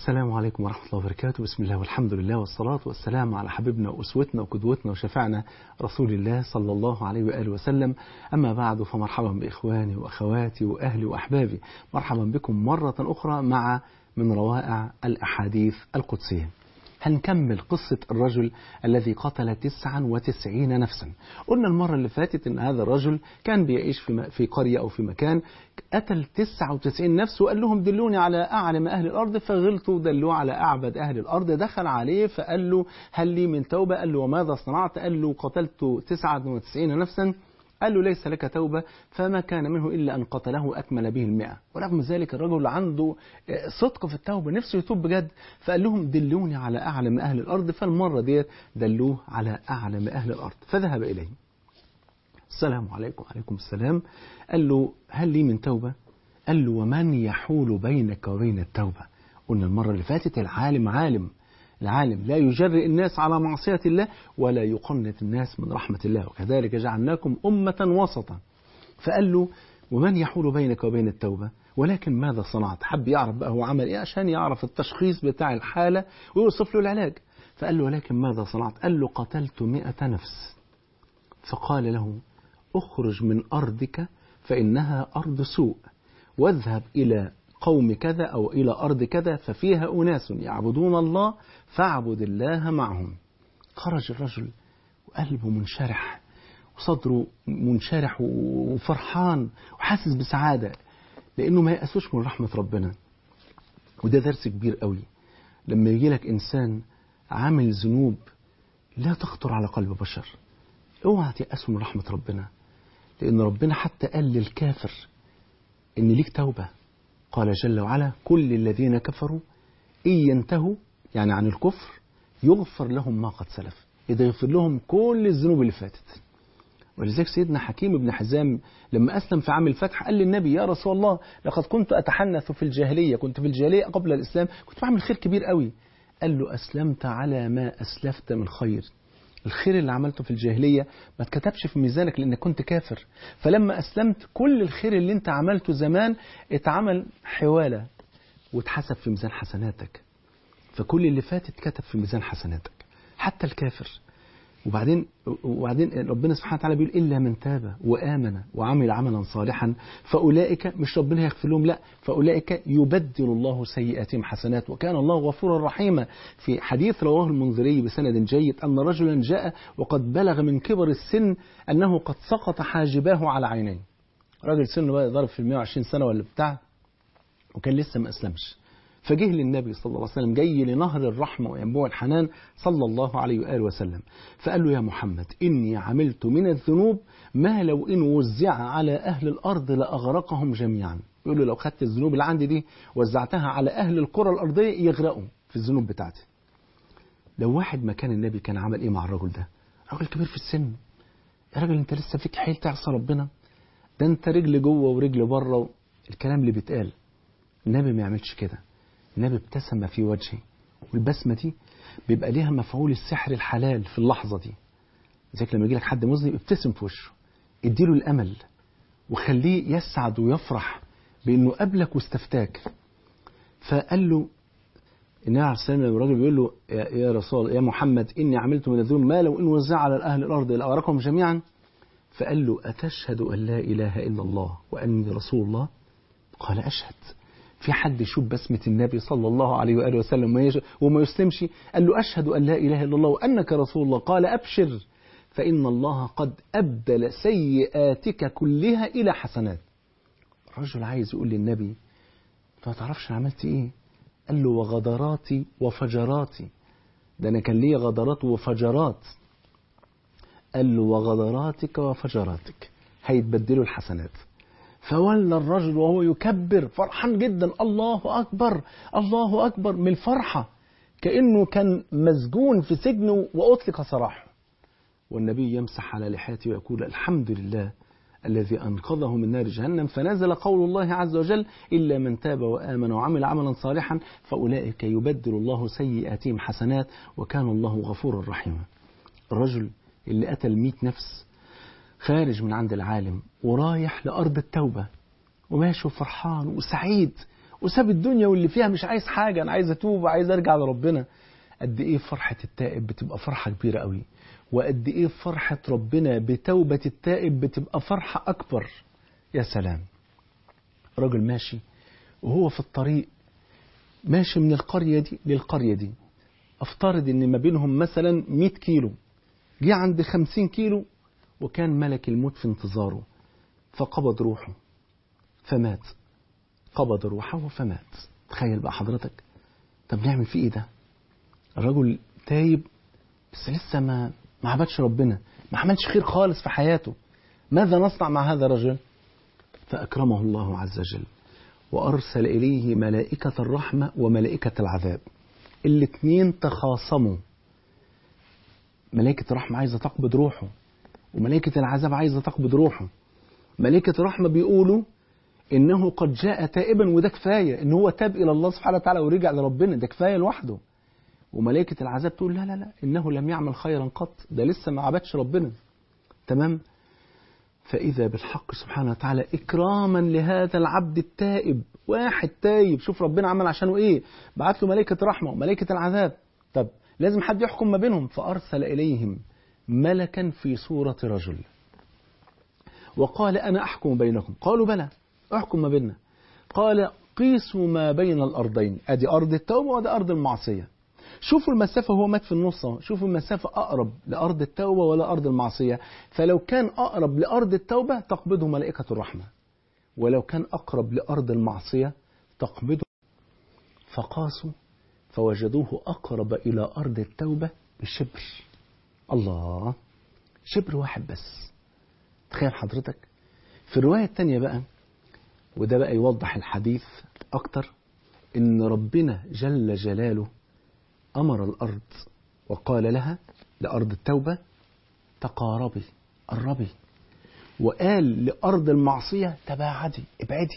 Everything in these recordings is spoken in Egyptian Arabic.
السلام عليكم ورحمة الله وبركاته بسم الله والحمد لله والصلاة والسلام على حبيبنا وأسوتنا وقدوتنا وشفعنا رسول الله صلى الله عليه وآله وسلم أما بعد فمرحبا بإخواني وأخواتي وأهلي وأحبابي مرحبا بكم مرة أخرى مع من روائع الأحاديث القدسية هنكمل قصة الرجل الذي قتل 99 نفسا قلنا المرة اللي فاتت ان هذا الرجل كان بيعيش في, في قرية او في مكان قتل 99 نفس وقال لهم دلوني على اعلم اهل الارض فغلطوا دلوه على اعبد اهل الارض دخل عليه فقال له هل لي من توبة قال له وماذا صنعت قال له قتلت 99 نفسا قال له ليس لك توبة فما كان منه إلا أن قتله أكمل به المئة ورغم ذلك الرجل عنده صدق في التوبة نفسه يتوب بجد فقال لهم دلوني على أعلم أهل الأرض فالمرة ديت دلوه على أعلم أهل الأرض فذهب إليه السلام عليكم وعليكم السلام قال له هل لي من توبة قال له ومن يحول بينك وبين التوبة قلنا المرة اللي فاتت العالم عالم العالم لا يجرئ الناس على معصية الله ولا يقنط الناس من رحمة الله وكذلك جعلناكم أمة وسطا فقال له ومن يحول بينك وبين التوبة ولكن ماذا صنعت حب يعرف بقى هو عمل ايه عشان يعرف التشخيص بتاع الحالة ويوصف له العلاج فقال له ولكن ماذا صنعت قال له قتلت مئة نفس فقال له اخرج من أرضك فإنها أرض سوء واذهب إلى قوم كذا أو إلى أرض كذا ففيها أناس يعبدون الله فاعبد الله معهم خرج الرجل وقلبه منشرح وصدره منشرح وفرحان وحاسس بسعادة لأنه ما يأسوش من رحمة ربنا وده درس كبير قوي لما يجي لك إنسان عامل ذنوب لا تخطر على قلب بشر اوعى تيأسوا من رحمة ربنا لأن ربنا حتى قال للكافر إن ليك توبة قال جل وعلا كل الذين كفروا إن ينتهوا يعني عن الكفر يغفر لهم ما قد سلف إذا يغفر لهم كل الذنوب اللي فاتت ولذلك سيدنا حكيم بن حزام لما أسلم في عام الفتح قال للنبي يا رسول الله لقد كنت أتحنث في الجاهلية كنت في الجاهلية قبل الإسلام كنت بعمل خير كبير قوي قال له أسلمت على ما أسلفت من خير الخير اللي عملته في الجاهلية ما اتكتبش في ميزانك لأنك كنت كافر فلما أسلمت كل الخير اللي انت عملته زمان اتعمل حوالة واتحسب في ميزان حسناتك فكل اللي فات اتكتب في ميزان حسناتك حتى الكافر وبعدين وبعدين ربنا سبحانه وتعالى بيقول الا من تاب وامن وعمل عملا صالحا فاولئك مش ربنا يغفر لهم لا فاولئك يبدل الله سيئاتهم حسنات وكان الله غفورا رحيما في حديث رواه المنذري بسند جيد ان رجلا جاء وقد بلغ من كبر السن انه قد سقط حاجباه على عينيه راجل سنه بقى ضرب في ال 120 سنه ولا بتاع وكان لسه ما اسلمش فجه للنبي صلى الله عليه وسلم جاي لنهر الرحمة وينبوع الحنان صلى الله عليه وآله وسلم فقال له يا محمد إني عملت من الذنوب ما لو إن وزع على أهل الأرض لأغرقهم جميعا يقول له لو خدت الذنوب اللي عندي دي وزعتها على أهل القرى الأرضية يغرقوا في الذنوب بتاعتي لو واحد مكان النبي كان عمل إيه مع الرجل ده راجل كبير في السن يا راجل أنت لسه فيك حيل تعصى ربنا ده أنت رجل جوه ورجل بره الكلام اللي بيتقال النبي ما يعملش كده النبي ابتسم في وجهه والبسمة دي بيبقى ليها مفعول السحر الحلال في اللحظة دي زيك لما يجي لك حد مذنب ابتسم في وشه اديله الأمل وخليه يسعد ويفرح بأنه قابلك واستفتاك فقال له النبي عليه السلام لما الراجل بيقول له يا, يا رسول يا محمد إني عملت من الذنوب ما لو إن وزع على أهل الأرض لأغرقهم جميعا فقال له أتشهد أن لا إله إلا الله وأني رسول الله قال أشهد في حد يشوف بسمة النبي صلى الله عليه وآله وسلم وما يسلمش قال له أشهد أن لا إله إلا الله وأنك رسول الله قال أبشر فإن الله قد أبدل سيئاتك كلها إلى حسنات الرجل عايز يقول للنبي أنت ما تعرفش أنا عملت إيه قال له وغدراتي وفجراتي ده أنا كان لي غدرات وفجرات قال له وغدراتك وفجراتك هيتبدلوا الحسنات فولى الرجل وهو يكبر فرحان جدا الله أكبر الله أكبر من الفرحة كأنه كان مسجون في سجن وأطلق سراحه والنبي يمسح على لحيته ويقول الحمد لله الذي أنقذه من نار جهنم فنزل قول الله عز وجل إلا من تاب وآمن وعمل عملا صالحا فأولئك يبدل الله سيئاتهم حسنات وكان الله غفورا رحيما الرجل اللي قتل مئة نفس خارج من عند العالم ورايح لأرض التوبة وماشي فرحان وسعيد وساب الدنيا واللي فيها مش عايز حاجة أنا عايز أتوب وعايز أرجع لربنا قد إيه فرحة التائب بتبقى فرحة كبيرة قوي وقد إيه فرحة ربنا بتوبة التائب بتبقى فرحة أكبر يا سلام راجل ماشي وهو في الطريق ماشي من القرية دي للقرية دي افترض ان ما بينهم مثلا 100 كيلو جه عند 50 كيلو وكان ملك الموت في انتظاره فقبض روحه فمات قبض روحه فمات تخيل بقى حضرتك طب نعمل فيه ايه ده الرجل تايب بس لسه ما ما عبدش ربنا ما عملش خير خالص في حياته ماذا نصنع مع هذا الرجل فأكرمه الله عز وجل وأرسل إليه ملائكة الرحمة وملائكة العذاب الاثنين تخاصموا ملائكة الرحمة عايزة تقبض روحه وملائكة العذاب عايزة تقبض روحه ملائكة الرحمة بيقولوا إنه قد جاء تائبا وده كفاية إن هو تاب إلى الله سبحانه وتعالى ورجع لربنا ده كفاية لوحده وملائكة العذاب تقول لا لا لا إنه لم يعمل خيرا قط ده لسه ما عبدش ربنا تمام فإذا بالحق سبحانه وتعالى إكراما لهذا العبد التائب واحد تايب شوف ربنا عمل عشانه إيه بعت له ملائكة رحمة وملائكة العذاب طب لازم حد يحكم ما بينهم فأرسل إليهم ملكا في صورة رجل وقال أنا أحكم بينكم قالوا بلى احكم ما بيننا قال قيسوا ما بين الأرضين أدي أرض التوبة وأدي أرض المعصية شوفوا المسافة هو مات في النص اهو شوفوا المسافة أقرب لأرض التوبة ولا أرض المعصية فلو كان أقرب لأرض التوبة تقبضه ملائكة الرحمة ولو كان أقرب لأرض المعصية تقبضه فقاسوا فوجدوه أقرب إلى أرض التوبة بشبر الله شبر واحد بس تخيل حضرتك في الرواية التانية بقى وده بقى يوضح الحديث أكتر إن ربنا جل جلاله أمر الأرض وقال لها لأرض التوبة تقاربي قربي وقال لأرض المعصية تباعدي ابعدي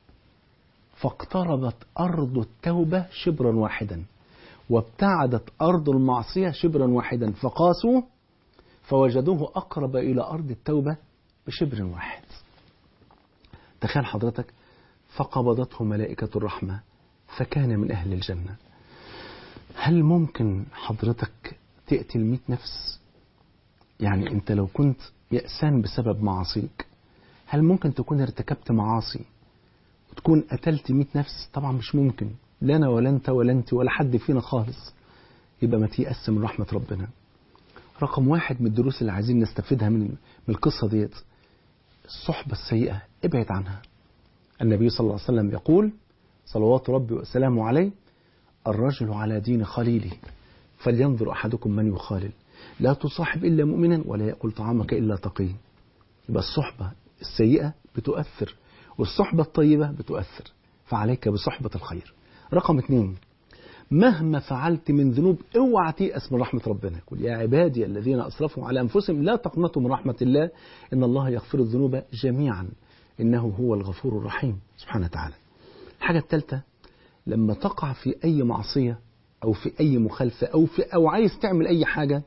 فاقتربت أرض التوبة شبرا واحدا وابتعدت أرض المعصية شبرا واحدا فقاسوا فوجدوه أقرب إلى أرض التوبة بشبر واحد تخيل حضرتك فقبضته ملائكة الرحمة فكان من أهل الجنة هل ممكن حضرتك تقتل مئة نفس يعني انت لو كنت يأسان بسبب معاصيك هل ممكن تكون ارتكبت معاصي وتكون قتلت مئة نفس طبعا مش ممكن لا انا ولا انت ولا انت ولا حد فينا خالص يبقى ما تيأس من رحمة ربنا رقم واحد من الدروس اللي عايزين نستفيدها من من القصة ديت الصحبة السيئة ابعد عنها النبي صلى الله عليه وسلم يقول صلوات ربي وسلامه عليه الرجل على دين خليله فلينظر أحدكم من يخالل لا تصاحب إلا مؤمنا ولا يأكل طعامك إلا تقي يبقى الصحبة السيئة بتؤثر والصحبة الطيبة بتؤثر فعليك بصحبة الخير رقم اثنين مهما فعلت من ذنوب اوعى تيأس من رحمة ربنا قل يا عبادي الذين أسرفوا على أنفسهم لا تقنطوا من رحمة الله إن الله يغفر الذنوب جميعا إنه هو الغفور الرحيم سبحانه وتعالى الحاجة الثالثة لما تقع في أي معصية أو في أي مخالفة أو, في أو عايز تعمل أي حاجة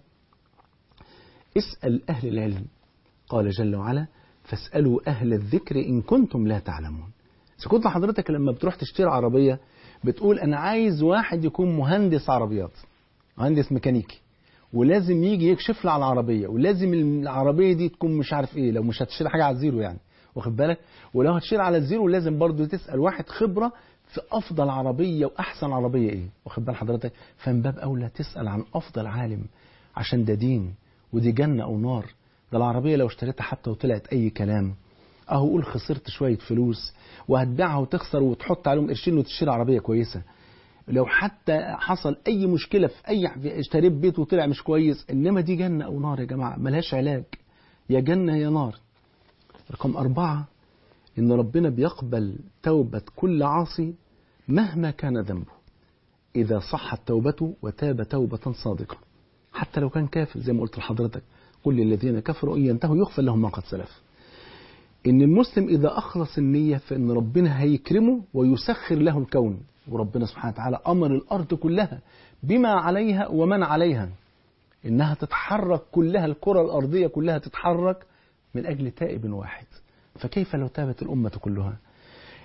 اسأل أهل العلم قال جل وعلا فاسألوا أهل الذكر إن كنتم لا تعلمون إذا كنت حضرتك لما بتروح تشتري عربية بتقول أنا عايز واحد يكون مهندس عربيات مهندس ميكانيكي ولازم يجي يكشف لي على العربية ولازم العربية دي تكون مش عارف إيه لو مش هتشتري حاجة على الزيرو يعني واخد بالك ولو هتشتري على الزيرو لازم برضو تسأل واحد خبرة في أفضل عربية وأحسن عربية إيه واخد بال حضرتك فمن باب أولى تسأل عن أفضل عالم عشان ده دين ودي جنة أو نار ده العربية لو اشتريتها حتى وطلعت أي كلام أهو قول خسرت شوية فلوس وهتبيعها وتخسر وتحط عليهم قرشين وتشتري عربية كويسة لو حتى حصل أي مشكلة في أي اشتريت بيت وطلع مش كويس إنما دي جنة أو نار يا جماعة ملهاش علاج يا جنة يا نار رقم أربعة إن ربنا بيقبل توبة كل عاصي مهما كان ذنبه إذا صحت توبته وتاب توبة صادقة حتى لو كان كافر زي ما قلت لحضرتك قل للذين كفروا إن ينتهوا يغفر لهم ما قد سلف إن المسلم إذا أخلص النية فإن ربنا هيكرمه ويسخر له الكون وربنا سبحانه وتعالى أمر الأرض كلها بما عليها ومن عليها إنها تتحرك كلها الكرة الأرضية كلها تتحرك من أجل تائب واحد فكيف لو تابت الأمة كلها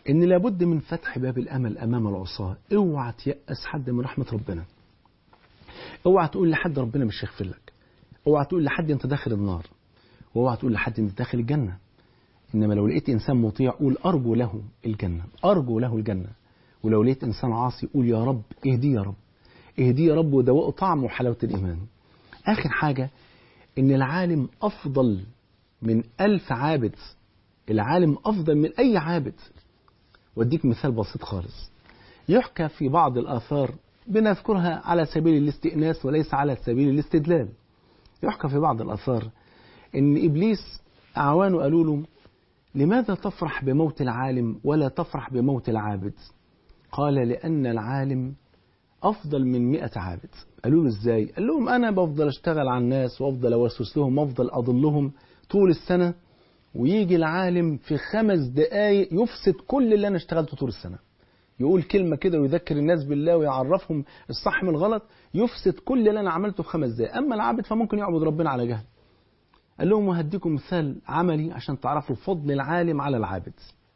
إن لابد من فتح باب الأمل أمام العصاة اوعى تيأس حد من رحمة ربنا اوعى تقول لحد ربنا مش هيغفر لك اوعى تقول لحد انت داخل النار واوعى تقول لحد انت داخل الجنة إنما لو لقيت إنسان مطيع قول أرجو له الجنة أرجو له الجنة ولو لقيت إنسان عاصي قول يا رب اهدي يا رب اهدي يا رب ودوقه طعم وحلاوة الإيمان آخر حاجة إن العالم أفضل من ألف عابد العالم أفضل من أي عابد واديك مثال بسيط خالص يحكى في بعض الآثار بنذكرها على سبيل الاستئناس وليس على سبيل الاستدلال يحكى في بعض الآثار إن إبليس أعوانه قالوا له لماذا تفرح بموت العالم ولا تفرح بموت العابد قال لأن العالم أفضل من مئة عابد قالوا له إزاي قال لهم أنا بفضل أشتغل على الناس وأفضل أوسوس لهم وأفضل أضلهم طول السنة ويجي العالم في خمس دقايق يفسد كل اللي أنا اشتغلته طول السنة يقول كلمة كده ويذكر الناس بالله ويعرفهم الصح من الغلط يفسد كل اللي أنا عملته في خمس دقايق أما العابد فممكن يعبد ربنا على جهل قال لهم وهديكم مثال عملي عشان تعرفوا فضل العالم على العابد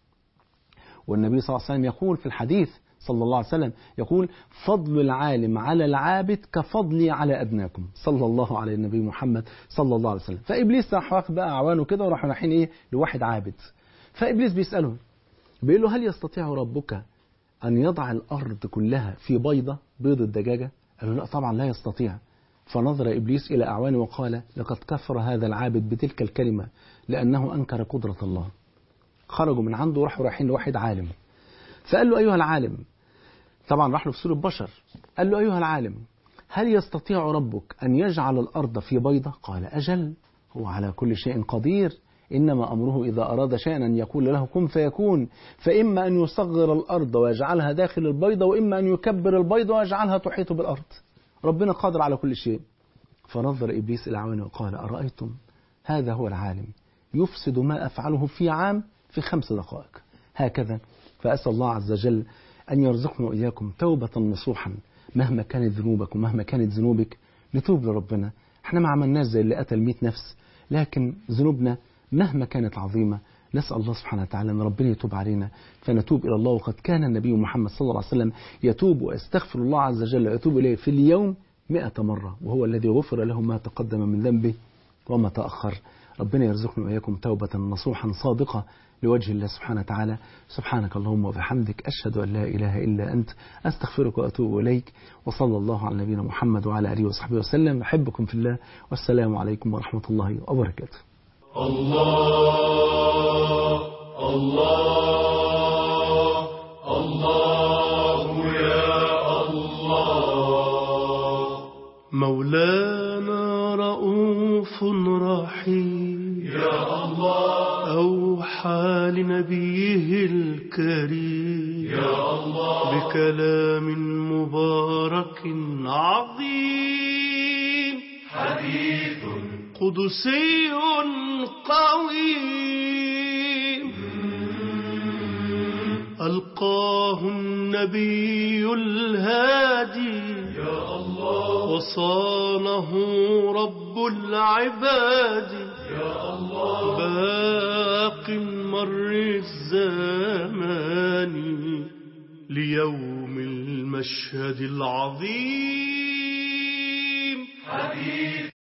والنبي صلى الله عليه وسلم يقول في الحديث صلى الله عليه وسلم يقول فضل العالم على العابد كفضلي على أدناكم صلى الله على النبي محمد صلى الله عليه وسلم فإبليس راح واخد بقى أعوانه كده وراحوا رايحين إيه لواحد عابد فإبليس بيسأله بيقول له هل يستطيع ربك أن يضع الأرض كلها في بيضة بيض الدجاجة قال له لا طبعا لا يستطيع فنظر إبليس إلى أعوانه وقال لقد كفر هذا العابد بتلك الكلمة لأنه أنكر قدرة الله خرجوا من عنده وراحوا رايحين لواحد عالم فقال له أيها العالم طبعا راح له في سورة بشر قال له أيها العالم هل يستطيع ربك أن يجعل الأرض في بيضة قال أجل هو على كل شيء قدير إنما أمره إذا أراد شيئا أن يقول له كن فيكون فإما أن يصغر الأرض ويجعلها داخل البيضة وإما أن يكبر البيضة ويجعلها تحيط بالأرض ربنا قادر على كل شيء فنظر إبليس إلى عوانه وقال أرأيتم هذا هو العالم يفسد ما أفعله في عام في خمس دقائق هكذا فأسأل الله عز وجل أن يرزقنا وإياكم توبة نصوحا مهما كانت ذنوبك ومهما كانت ذنوبك نتوب لربنا احنا ما عملناش زي اللي قتل 100 نفس لكن ذنوبنا مهما كانت عظيمة نسأل الله سبحانه وتعالى أن ربنا يتوب علينا فنتوب إلى الله وقد كان النبي محمد صلى الله عليه وسلم يتوب ويستغفر الله عز وجل ويتوب إليه في اليوم مئة مرة وهو الذي غفر له ما تقدم من ذنبه وما تأخر ربنا يرزقنا وإياكم توبة نصوحا صادقة لوجه الله سبحانه وتعالى سبحانك اللهم وبحمدك أشهد أن لا إله إلا أنت أستغفرك وأتوب إليك وصلى الله على نبينا محمد وعلى آله وصحبه وسلم أحبكم في الله والسلام عليكم ورحمة الله وبركاته الله الله الله يا الله مولانا رؤوف رحيم يا الله أوحى لنبيه الكريم يا الله بكلام مبارك عظيم حديث قدسي قويم ألقاه النبي الهادي يا الله وصانه رب العباد يا الله باق مر الزمان ليوم المشهد العظيم حديث